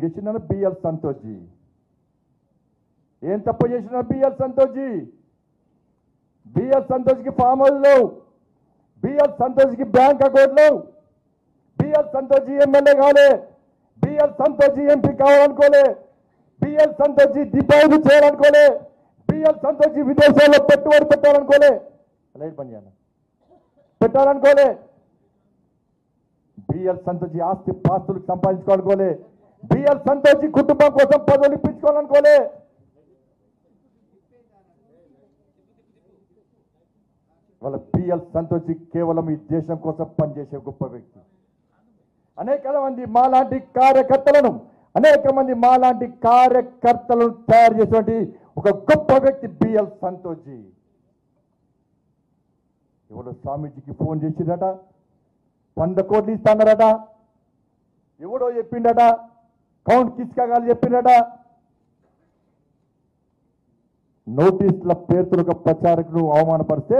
చేసిన బిఎల్ సంతోష్జీ ఏం తప్పు చేసిన బిఎల్ సంతోష్జీ బిఎల్ సంతోష్కి ఫామ్ హౌస్ లేవు బిఎల్ సంతోష్కి బ్యాంక్ అకౌంట్ లేవు బిఎల్ సంతోష్జీ ఎమ్మెల్యే కాలే బిఎల్ సంతోష్జీ ఎంపీ కావాలనుకోలే బిఎల్ సంతోష్జీ డిపాజిట్ చేయాలనుకోలే బిఎల్ సంతోష్జీ విదేశాల్లో పెట్టుబడి పెట్టాలనుకోలే లైట్ పని చేయాలి పెట్టాలనుకోలే బిఎల్ సంతోషి ఆస్తి పాస్తులు సంపాదించుకోవాలనుకోలే బిఎల్ సంతోషి కుటుంబం కోసం పదవులు ఇప్పించుకోవాలనుకోలే వాళ్ళ బిఎల్ సంతోషి కేవలం ఈ దేశం కోసం పనిచేసే గొప్ప వ్యక్తి అనేక మంది మాలాంటి కార్యకర్తలను అనేక మంది మాలాంటి కార్యకర్తలను తయారు చేసినటువంటి ఒక గొప్ప వ్యక్తి బిఎల్ సంతోషి ఎవరో స్వామీజీకి ఫోన్ చేసిందట వంద కోట్లు ఇస్తానరట ఎవడో చెప్పిండట కౌంట్ కిస్కాగాలు చెప్పిండట నోటీసుల పేరుతో ఒక ప్రచారకును అవమానపరిస్తే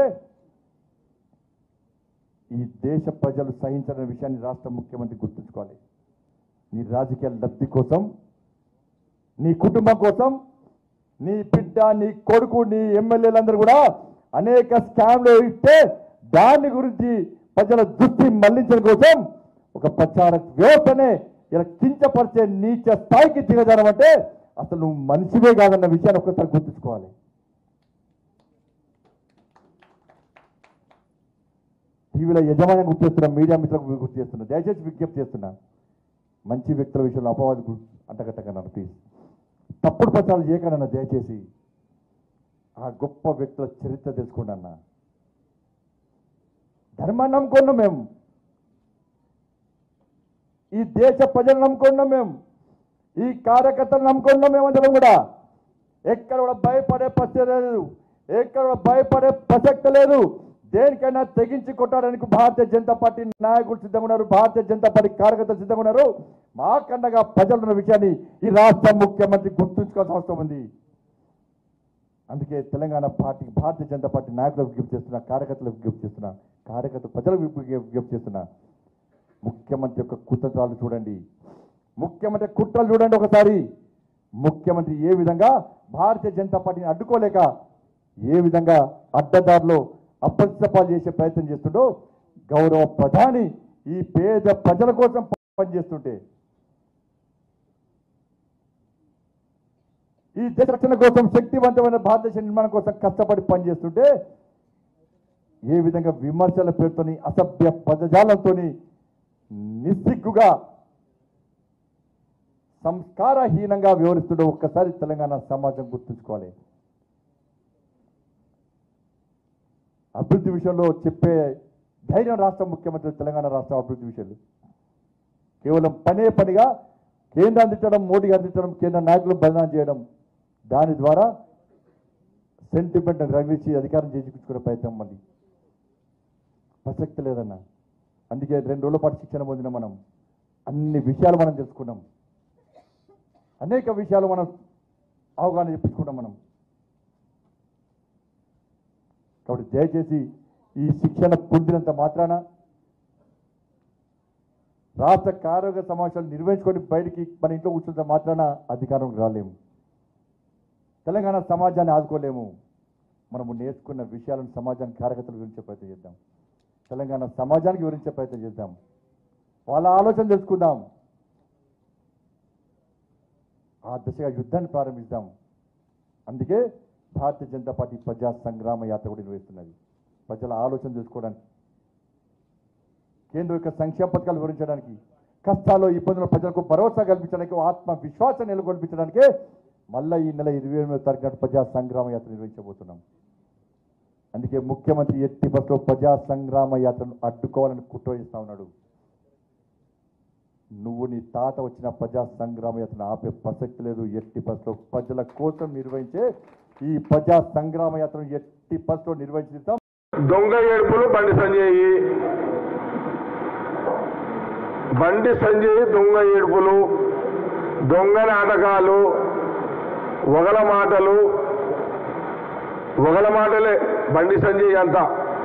ఈ దేశ ప్రజలు సహించిన విషయాన్ని రాష్ట్ర ముఖ్యమంత్రి గుర్తుంచుకోవాలి నీ రాజకీయ లబ్ధి కోసం నీ కుటుంబం కోసం నీ బిడ్డ నీ కొడుకు నీ ఎమ్మెల్యేలందరూ కూడా అనేక స్కామ్లు ఇస్తే దాని గురించి ప్రజల దృష్టి మళ్లించడం కోసం ఒక ప్రచార వ్యవస్థనే ఇలా కించపరిచే నీచ స్థాయికి దిగజారం అంటే అసలు నువ్వు మనిషివే కాదన్న విషయాన్ని ఒక్కసారి గుర్తుంచుకోవాలి టీవీలో యజమాని గుర్తు చేస్తున్నా మీడియా మిత్రులకు గుర్తు చేస్తున్నా దయచేసి విజ్ఞప్తి చేస్తున్నా మంచి వ్యక్తుల విషయంలో అపవాది గు- అంటగట్టకన్నా ప్లీజ్ తప్పుడు ప్రచారాలు చేయకనన్నా దయచేసి ఆ గొప్ప వ్యక్తుల చరిత్ర తెలుసుకోండి అన్న ధర్మాన్ని నమ్ముకున్నాం మేము ఈ దేశ ప్రజలు నమ్ముకున్నాం మేము ఈ కార్యకర్తలు నమ్ముకున్నాం మేమందరం కూడా ఎక్కడ కూడా భయపడే పరిస్థితి లేదు ఎక్కడ కూడా భయపడే ప్రసక్తి లేదు దేనికైనా తెగించి కొట్టడానికి భారతీయ జనతా పార్టీ నాయకులు సిద్ధంగా ఉన్నారు భారతీయ జనతా పార్టీ కార్యకర్తలు సిద్ధంగా ఉన్నారు మా కండగా ప్రజలు ఉన్న విషయాన్ని ఈ రాష్ట్ర ముఖ్యమంత్రి గుర్తుంచుకోవాల్సిన అవసరం ఉంది అందుకే తెలంగాణ పార్టీ భారతీయ జనతా పార్టీ నాయకులకు విజ్ఞప్తి చేస్తున్నా కార్యకర్తలకు విజ్ఞప్తి చేస్తున్నా కార్యకర్త ప్రజలకు విజ్ఞ- విజ్ఞప్తి చేస్తున్నా ముఖ్యమంత్రి యొక్క కుతంత్రాలు చూడండి ముఖ్యమంత్రి కుట్రలు చూడండి ఒకసారి ముఖ్యమంత్రి ఏ విధంగా భారతీయ జనతా పార్టీని అడ్డుకోలేక ఏ విధంగా అడ్డదారిలో అప్రతిష్టపాలు చేసే ప్రయత్నం చేస్తుండో గౌరవ ప్రధాని ఈ పేద ప్రజల కోసం పనిచేస్తుంటే ఈ దేశ రక్షణ కోసం శక్తివంతమైన భారతదేశ నిర్మాణం కోసం కష్టపడి పనిచేస్తుంటే ఏ విధంగా విమర్శల పేరుతోని అసభ్య పదజాలంతోని నిస్సిగ్గుగా సంస్కారహీనంగా వివరిస్తుండో ఒక్కసారి తెలంగాణ సమాజం గుర్తుంచుకోవాలి అభివృద్ధి విషయంలో చెప్పే ధైర్యం రాష్ట్ర ముఖ్యమంత్రి తెలంగాణ రాష్ట్ర అభివృద్ధి విషయంలో కేవలం పనే పనిగా కేంద్రం అందించడం మోడీ అందించడం కేంద్ర నాయకులు బదనాం చేయడం దాని ద్వారా సెంటిమెంట్ రగిలించి అధికారం చేయించుకునే ప్రయత్నం మళ్ళీ ప్రసక్తి లేదన్న అందుకే రెండు రోజుల పాటు శిక్షణ పొందిన మనం అన్ని విషయాలు మనం తెలుసుకున్నాం అనేక విషయాలు మనం అవగాహన చెప్పించుకున్నాం మనం కాబట్టి దయచేసి ఈ శిక్షణ పొందినంత మాత్రాన రాష్ట్ర కార్యవర్గ సమావేశాలు నిర్వహించుకొని బయటికి మన ఇంట్లో కూర్చున్నంత మాత్రాన అధికారం రాలేము తెలంగాణ సమాజాన్ని ఆదుకోలేము మనము నేర్చుకున్న విషయాలను సమాజానికి కార్యకర్తలు వివరించే ప్రయత్నం చేద్దాం తెలంగాణ సమాజానికి వివరించే ప్రయత్నం చేద్దాం వాళ్ళ ఆలోచన తెలుసుకుందాం ఆ దిశగా యుద్ధాన్ని ప్రారంభిద్దాం అందుకే భారతీయ జనతా పార్టీ ప్రజా సంగ్రామ యాత్ర కూడా నిర్వహిస్తున్నది ప్రజల ఆలోచన తెలుసుకోవడానికి కేంద్రం యొక్క సంక్షేమ పథకాలు వివరించడానికి కష్టాలు ఇబ్బందులు ప్రజలకు భరోసా కల్పించడానికి ఆత్మ విశ్వాసం నెలకొల్పించడానికే మళ్ళా ఈ నెల ఇరవై ఎనిమిదో తారీఖు నాడు ప్రజా సంగ్రామ యాత్ర నిర్వహించబోతున్నాం అందుకే ముఖ్యమంత్రి ఎట్టి బస్సులో ప్రజా సంగ్రామ యాత్రను అడ్డుకోవాలని కుట్ర చేస్తా ఉన్నాడు నువ్వు నీ తాత వచ్చిన ప్రజా సంగ్రామ యాత్రను ఆపే ప్రసక్తి లేదు ఎట్టి బస్సులో ప్రజల కోసం నిర్వహించే ఈ ప్రజా సంగ్రామ యాత్రను ఎట్టి బస్సులో నిర్వహించుతాం దొంగ ఏడుపులు బండి సంజయ్ బండి సంజయ్ దొంగ ఏడుపులు దొంగ నాటకాలు ఒగల మాటలు ఒగల మాటలే బండి సంజయ్ అంతా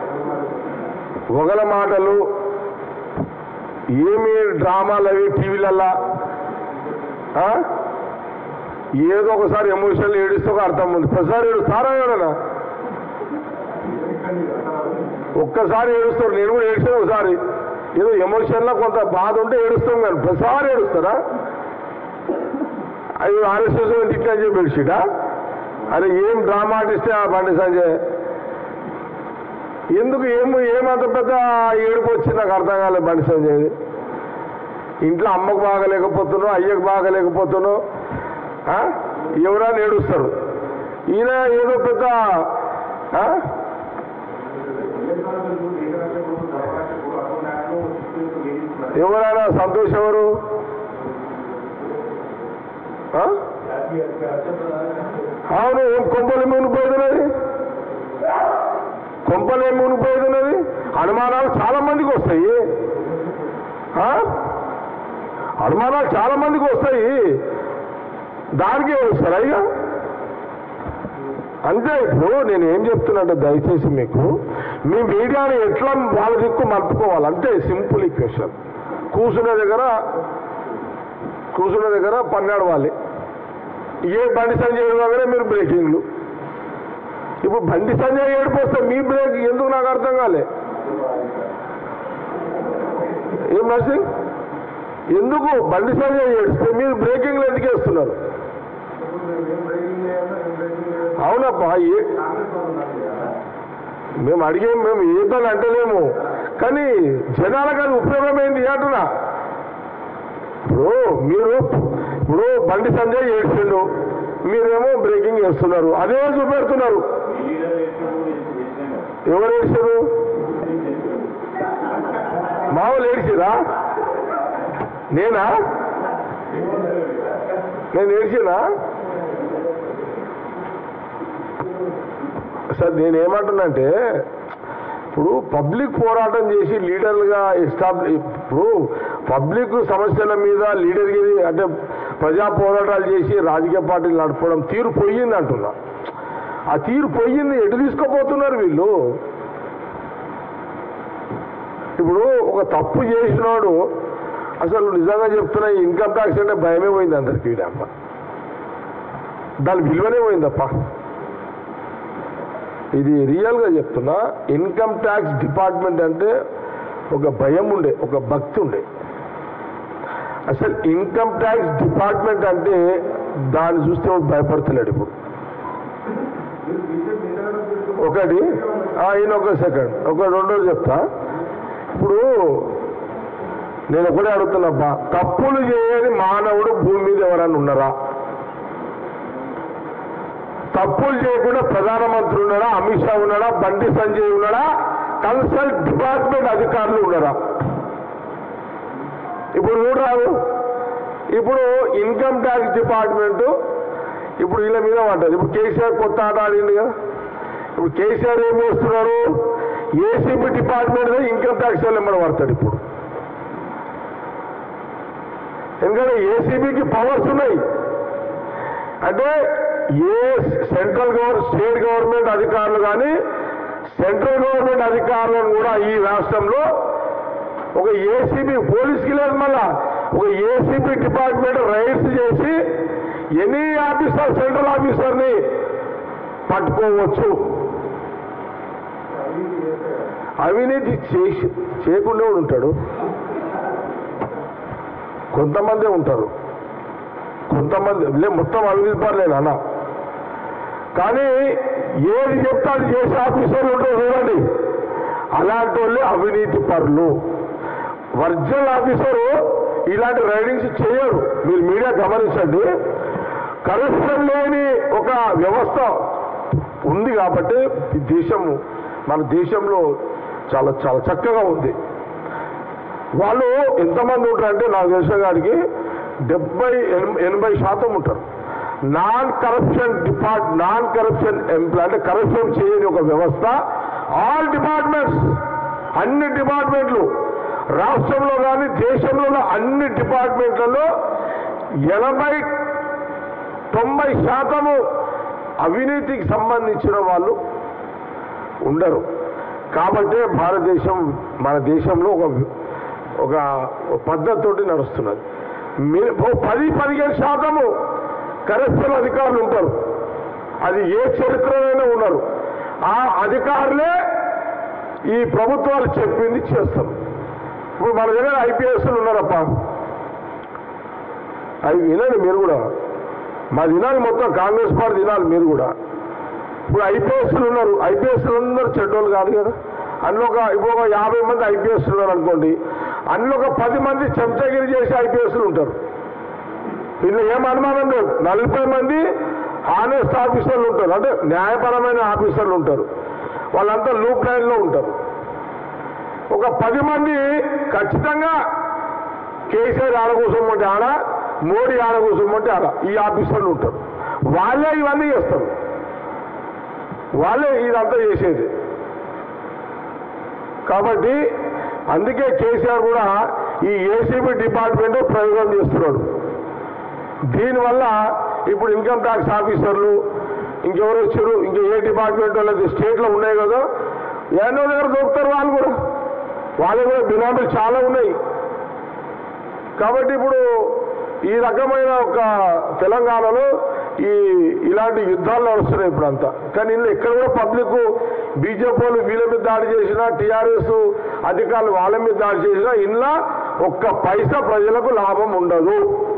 ఒగల మాటలు ఏమి డ్రామాలు అవి టీవీలల్లా ఆ? ఏదో ఒకసారి ఎమోషనల్ ఏడుస్తూ ఒక అర్థం ఉంది ప్రతిసారి ఏడుస్తారా ఎవరైనా ఒక్కసారి ఏడుస్తారు నేను కూడా ఏడ్చాను ఒకసారి ఏదో ఎమోషన్లో కొంత బాధ ఉంటే ఏడుస్తాం కానీ ప్రతిసారి ఏడుస్తారా అవి ఆర్ఎస్ఎస్ ఇట్లా అని చెప్పి ఏడ్చిడా అరే ఏం డ్రామా ఆర్టిస్టే ఆ బండి సంజయ్ ఎందుకు ఏం ఏమంత పెద్ద ఏడుపు వచ్చింది నాకు అర్థం కాలేదు బండి సంజయ్ ఇంట్లో అమ్మకు బాగలేకపోతున్నావు అయ్యకు బాగలేకపోతున్నావు ఆ? ఎవరైనా ఏడుస్తారు ఈయన ఏదో పెద్ద ఆ? ఎవరైనా సంతోష్ ఎవరు ఆ? అవును ఏం కొంపలు మునిపోతున్నది కొంపలు ఏం మునిపోతున్నది అనుమానాలు చాలా మందికి వస్తాయి ఆ? అనుమానాలు చాలా మందికి వస్తాయి దానికి వస్తారా ఇక అంతే ఇప్పుడు నేను ఏం చెప్తున్నట్టు దయచేసి మీకు మీ మీడియాని ఎట్లా వాళ్ళ దిక్కు మలుపుకోవాలి అంతే సింపుల్ ఈక్వేషన్ కూర్చునే దగ్గర కూర్చున్న దగ్గర పన్నాడవాలి ఏ బండి సంజయ్ దగ్గర మీరు బ్రేకింగ్లు ఇప్పుడు బండి సంజయ్ ఏడిపోస్తే మీ బ్రేక్ ఎందుకు నాకు అర్థం కాలే ఏం నర్సింగ్ ఎందుకు బండి సంజయ్ ఏడిస్తే మీరు బ్రేకింగ్లు ఎందుకు వేస్తున్నారు అవునప్పా ఏ మేము అడిగే మేము ఏదని అంటలేము కానీ జనాలకు అది ఉపయోగం ఏంటి అంటున్నా ఇప్పుడు మీరు ఇప్పుడు బండి సంజయ్ ఏడ్చిండు మీరేమో బ్రేకింగ్ చేస్తున్నారు అదే చూపెడుతున్నారు ఎవరు ఏడ్చారు మామూలు ఏడ్చిరా నేనా నేను ఏడ్చినా సార్ నేను ఏమంటున్నానంటే ఇప్పుడు పబ్లిక్ పోరాటం చేసి లీడర్గా ఎస్టాబ్లి ఇప్పుడు పబ్లిక్ సమస్యల మీద లీడర్కి అంటే ప్రజా పోరాటాలు చేసి రాజకీయ పార్టీలు నడపడం తీరు పోయింది అంటున్నా ఆ తీరు పోయింది ఎటు తీసుకోపోతున్నారు వీళ్ళు ఇప్పుడు ఒక తప్పు చేసినోడు అసలు నిజంగా చెప్తున్నా ఇన్కమ్ ట్యాక్స్ అంటే భయమే పోయింది అందరికి వీడమ్మ దాని విలువనే పోయిందప్ప ఇది రియల్గా చెప్తున్నా ఇన్కమ్ ట్యాక్స్ డిపార్ట్మెంట్ అంటే ఒక భయం ఉండే ఒక భక్తి ఉండే అసలు ఇన్కమ్ ట్యాక్స్ డిపార్ట్మెంట్ అంటే దాన్ని చూస్తే వాడు భయపడతలేడు ఇప్పుడు ఒకటి ఆ, ఈయన ఒక సెకండ్ ఒక రెండోది చెప్తా ఇప్పుడు నేను ఒకటే అడుగుతున్నబ్బా తప్పులు చేయని మానవుడు భూమి మీద ఎవరైనా ఉన్నారా తప్పులు చేయకుండా ప్రధానమంత్రి ఉన్నాడా అమిత్ షా ఉన్నాడా బండి సంజయ్ ఉన్నాడా కన్సల్ట్ డిపార్ట్మెంట్ అధికారులు ఉన్నారా ఇప్పుడు చూడరాదు ఇప్పుడు ఇన్కమ్ ట్యాక్స్ డిపార్ట్మెంట్ ఇప్పుడు వీళ్ళ మీద పడ్డది ఇప్పుడు కేసీఆర్ కొత్త ఆట ఆడింది కదా ఇప్పుడు కేసీఆర్ ఏం చేస్తున్నారు ఏసీబీ డిపార్ట్మెంట్ ఇన్కమ్ ట్యాక్స్ వాళ్ళు ఎమ్మడి పడతాడు ఇప్పుడు ఎందుకంటే ఏసీబీకి పవర్స్ ఉన్నాయి అంటే ఏ సెంట్రల్ గవర్నమెంట్ స్టేట్ గవర్నమెంట్ అధికారులు కానీ సెంట్రల్ గవర్నమెంట్ అధికారులను కూడా ఈ రాష్ట్రంలో ఒక ఏసీబీ పోలీస్కి లేదు మళ్ళా ఒక ఏసీబీ డిపార్ట్మెంట్ రైడ్స్ చేసి ఎనీ ఆఫీసర్ సెంట్రల్ ఆఫీసర్ని పట్టుకోవచ్చు అవినీతి చేసి చేయకుండా కూడా ఉంటాడు కొంతమందే ఉంటారు కొంతమంది లే మొత్తం అవినీతి పర్లేదు అన్న కానీ ఏది చెప్తే అది చేసే ఆఫీసర్లు ఉంటారు చూడండి అలాంటి వాళ్ళే అవినీతి పరులు వర్జల్ ఆఫీసరు ఇలాంటి రైడింగ్స్ చేయరు మీరు మీడియా గమనించండి కరప్షన్ లేని ఒక వ్యవస్థ ఉంది కాబట్టి ఈ దేశము మన దేశంలో చాలా చాలా చక్కగా ఉంది వాళ్ళు ఎంతమంది ఉంటారంటే నాకు తెలిసిన గారికి డెబ్బై ఎన్- ఎనభై శాతం ఉంటారు non corruption depart non corruption employee అంటే కరప్షన్ చేయని ఒక వ్యవస్థ ఆల్ డిపార్ట్మెంట్స్ అన్ని డిపార్ట్మెంట్లు రాష్ట్రంలో కానీ దేశంలో ఉన్న అన్ని డిపార్ట్మెంట్లలో ఎనభై తొంభై శాతము అవినీతికి సంబంధించిన వాళ్ళు ఉండరు కాబట్టే భారతదేశం మన దేశంలో ఒక ఒక పద్ధతితోటి నడుస్తున్నది మీ- ఓ పది పదిహేను శాతము కరప్షన్ అధికారులు ఉంటారు అది ఏ చరిత్రలోనే ఉన్నారు ఆ అధికారులే ఈ ప్రభుత్వాలు చెప్పింది చేస్తారు ఇప్పుడు మన దగ్గర ఐపీఎస్లు ఉన్నారప్ప అవి వినండి మీరు కూడా మా వినాలి మొత్తం కాంగ్రెస్ పార్టీ వినాలి మీరు కూడా ఇప్పుడు ఐపీఎస్లు ఉన్నారు ఐపీఎస్లు అందరూ చెడ్డోళ్ళు కాదు కదా అందులో ఒక ఇప్పుడు ఒక యాభై మంది ఐపీఎస్ ఉన్నారు అనుకోండి అందులో ఒక పది మంది చెంచగిరి చేసే ఐపీఎస్లు ఉంటారు వీళ్ళు ఏం అనుమానం లేదు నలభై మంది హానెస్ట్ ఆఫీసర్లు ఉంటారు అంటే న్యాయపరమైన ఆఫీసర్లు ఉంటారు వాళ్ళంతా లూప్ లైన్లో ఉంటారు ఒక పది మంది ఖచ్చితంగా కేసీఆర్ ఆడ కూర్చోమంటే ఆడ మోడీ ఆడ కూర్చోమంటే ఆడ ఈ ఆఫీసర్లు ఉంటారు వాళ్ళే ఇవన్నీ చేస్తారు వాళ్ళే ఇదంతా చేసేది కాబట్టి అందుకే కేసీఆర్ కూడా ఈ ఏసీబీ డిపార్ట్మెంట్ ప్రయోగం చేస్తున్నాడు దీనివల్ల ఇప్పుడు ఇన్కమ్ ట్యాక్స్ ఆఫీసర్లు ఇంకెవరు వచ్చారు ఇంకా ఏ డిపార్ట్మెంట్ వాళ్ళది స్టేట్లో ఉన్నాయి కదా ఎన్నో దగ్గర దొరుకుతారు వాళ్ళు కూడా వాళ్ళు కూడా బినామీలు చాలా ఉన్నాయి కాబట్టి ఇప్పుడు ఈ రకమైన ఒక తెలంగాణలో ఈ ఇలాంటి యుద్ధాలు నడుస్తున్నాయి ఇప్పుడు అంతా కానీ ఇందులో ఎక్కడ కూడా పబ్లిక్ బీజేపీ వాళ్ళు వీళ్ళ మీద దాడి చేసినా టీఆర్ఎస్ అధికారులు వాళ్ళ మీద దాడి చేసినా ఇంట్లో ఒక్క పైసా ప్రజలకు లాభం ఉండదు